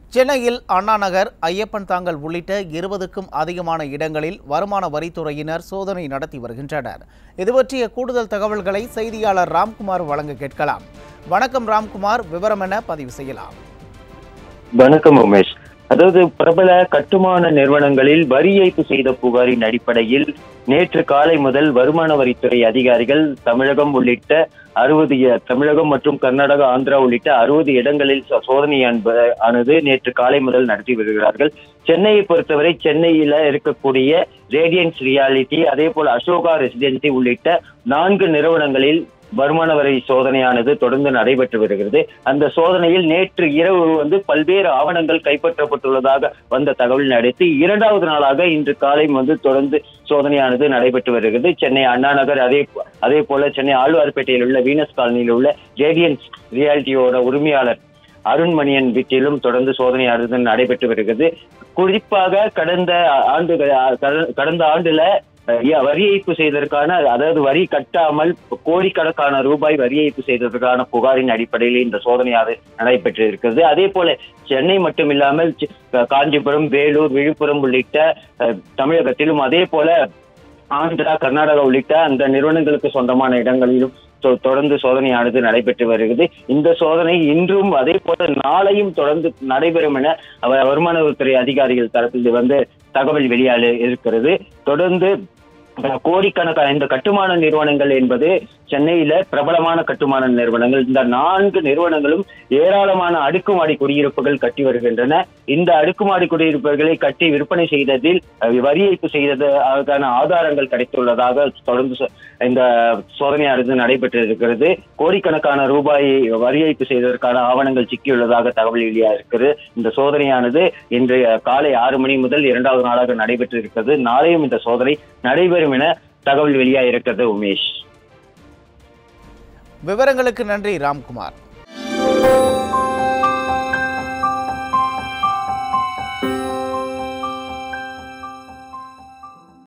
சென்னையில் அண்ணா நகர் ஐயப்பன் தாங்கல் உள்ளிட்ட இருபதுக்கும் அதிகமான இடங்களில் வருமான வரித்துறையினர் சோதனை நடத்தி வருகின்றனர் இது பற்றிய கூடுதல் தகவல்களை செய்தியாளர் ராம்குமார் வழங்க கேட்கலாம் வணக்கம் ராம்குமார் விவரம் என பதிவு செய்யலாம் வணக்கம் உமேஷ் அதாவது பிரபல கட்டுமான நிறுவனங்களில் வரி ஏய்ப்பு செய்த புகாரின் அடிப்படையில் நேற்று காலை முதல் வருமான வரித்துறை அதிகாரிகள் தமிழகம் உள்ளிட்ட அறுபது தமிழகம் மற்றும் கர்நாடகா ஆந்திரா உள்ளிட்ட அறுபது இடங்களில் சோ- சோதனை அன்ப- ஆனது நேற்று காலை முதல் நடத்தி வருகிறார்கள் சென்னையை பொறுத்தவரை சென்னையில இருக்கக்கூடிய ரேடியன்ஸ் ரியாலிட்டி அதே போல அசோகா ரெசிடென்சி உள்ளிட்ட நான்கு நிறுவனங்களில் வருமான வரி சோதனையானது தொடர்ந்து நடைபெற்று வருகிறது அந்த சோதனையில் நேற்று இரவு வந்து பல்வேறு ஆவணங்கள் கைப்பற்றப்பட்டுள்ளதாக வந்த தகவலின் அடுத்து இரண்டாவது நாளாக இன்று காலை வந்து தொடர்ந்து சோதனையானது நடைபெற்று வருகிறது சென்னை அண்ணா நகர் அதே போ- அதே போல சென்னை ஆழ்வார்பேட்டையில் உள்ள வீனஸ் காலனியில் உள்ள ரேடியன்ஸ் ரியாலிட்டியோட உரிமையாளர் அருண்மணியன் வீட்டிலும் தொடர்ந்து சோதனையானது நடைபெற்று வருகிறது குறிப்பாக கடந்த ஆண்டுகள் கட- கடந்த ஆண்டுல அஹ், ஏ- வரி ஏய்ப்பு செய்ததற்கான அதாவது வரி கட்டாமல் கோடிக்கணக்கான ரூபாய் வரி ஏய்ப்பு செய்ததற்கான புகாரின் அடிப்படையில் இந்த சோதனையானது நடைபெற்று இருக்கிறது அதே போல சென்னை மட்டும் இல்லாமல் சி- காஞ்சிபுரம் வேலூர் விழுப்புரம் உள்ளிட்ட அஹ், தமிழகத்திலும் அதே போல ஆந்திரா கர்நாடகா உள்ளிட்ட அந்த நிறுவனங்களுக்கு சொந்தமான இடங்களிலும் தொ- தொடர்ந்து சோதனையானது நடைபெற்று வருகிறது இந்த சோதனை இன்றும் அதே போல நாளையும் தொடர்ந்து நடைபெறும் என அவ- வருமான வரித்துறை அதிகாரிகள் தரப்பில் வந்து தகவல் வெளியாக இருக்கிறது தொடர்ந்து அஹ், கோடிக்கணக்கான இந்த கட்டுமான நிறுவனங்கள் என்பது சென்னையில பிரபலமான கட்டுமான நிறுவனங்கள் இந்த நான்கு நிறுவனங்களும் ஏராளமான அடுக்குமாடி குடியிருப்புகள் கட்டி வருகின்றன இந்த அடுக்குமாடி குடியிருப்புகளை கட்டி விற்பனை செய்ததில் அஹ், வரி ஏய்ப்பு செய்தது அதற்கான ஆதாரங்கள் கிடைத்துள்ளதாக தொடர்ந்து சொ- இந்த சோதனையானது நடைபெற்று இருக்கிறது கோடிக்கணக்கான ரூபாய் வரி ஏய்ப்பு செய்ததற்கான ஆவணங்கள் சிக்கியுள்ளதாக தகவல் வெளியாக இருக்கிறது இந்த சோதனையானது இன்று காலை ஆறு மணி முதல் இரண்டாவது நாளாக நடைபெற்று இருக்கிறது நாளையும் இந்த சோதனை நடைபெறும் என தகவல் வெளியாக இருக்கிறது உமேஷ் விவரங்களுக்கு நன்றி ராம்குமார்